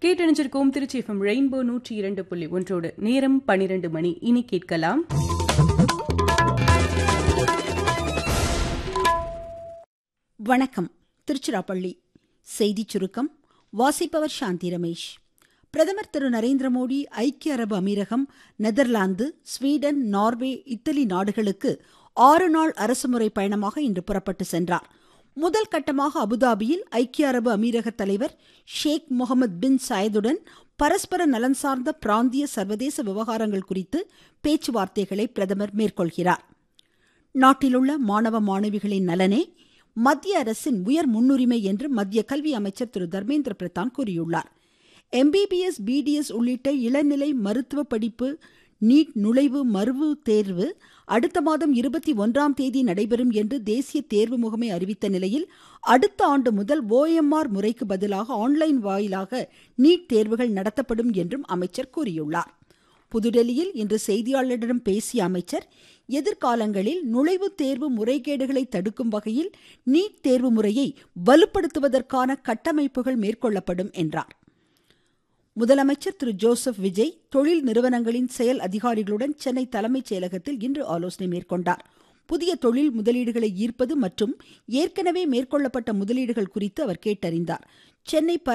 கேட்டணிஞ்சிருக்கோம் Trichy FM rainbow நூற்றி இரண்டு புள்ளி ஒன்றோடு நேரம் பனிரெண்டு மணி இனி கேட்கலாம் வணக்கம் திருச்சிராப்பள்ளி செய்திச் சுருக்கம் வாசிப்பவர் சாந்தி ரமேஷ் பிரதமர் திரு நரேந்திர மோடி ஐக்கிய அரபு அமீரகம் நெதர்லாந்து ஸ்வீடன் நார்வே இத்தாலி நாடுகளுக்கு ஆறு நாள் அரசுமுறை பயணமாக இன்று புறப்பட்டு சென்றார் முதல் கட்டமாக அபுதாபியில் ஐக்கிய அரபு அமீரக தலைவர் ஷேக் முகமது பின் சயதுடன் பரஸ்பர நலன் சார்ந்த பிராந்திய சர்வதேச விவகாரங்கள் குறித்து பேச்சுவார்த்தைகளை பிரதமர் மேற்கொள்கிறார் நாட்டிலுள்ள மாணவ மாணவிகளின் நலனே மத்திய அரசின் உயர் முன்னுரிமை என்று மத்திய கல்வி அமைச்சர் திரு தர்மேந்திர பிரதான் கூறியுள்ளார் எம்பிபிஎஸ் பிடிஎஸ் உள்ளிட்ட இளநிலை மருத்துவ படிப்பு நீட் நுழைவு மறுவு தேர்வு அடுத்த மாதம் இருபத்தி ஒன்றாம் தேதி நடைபெறும் என்று தேசிய தேர்வு முகமை அறிவித்த நிலையில் அடுத்த ஆண்டு முதல் ஓஎம்ஆர் முறைக்கு பதிலாக ஆன்லைன் வாயிலாக நீட் தேர்வுகள் நடத்தப்படும் என்றும் அமைச்சர் கூறியுள்ளார் புதுடெல்லியில் இன்று செய்தியாளர்களிடம் பேசிய அமைச்சர் எதிர்காலங்களில் நுழைவுத் தேர்வு முறைகேடுகளை தடுக்கும் வகையில் நீட் தேர்வு முறையை வலுப்படுத்துவதற்கான கட்டமைப்புகள் மேற்கொள்ளப்படும் என்றார் முதலமைச்சர் திரு ஜோசப் விஜய் தொழில் நிறுவனங்களின் செயல் அதிகாரிகளுடன் சென்னை தலைமைச் செயலகத்தில் இன்று ஆலோசனை மேற்கொண்டார் புதிய தொழில் முதலீடுகளை ஈர்ப்பது மற்றும் ஏற்கனவே மேற்கொள்ளப்பட்ட முதலீடுகள் குறித்து அவர் கேட்டறிந்தார் சென்னை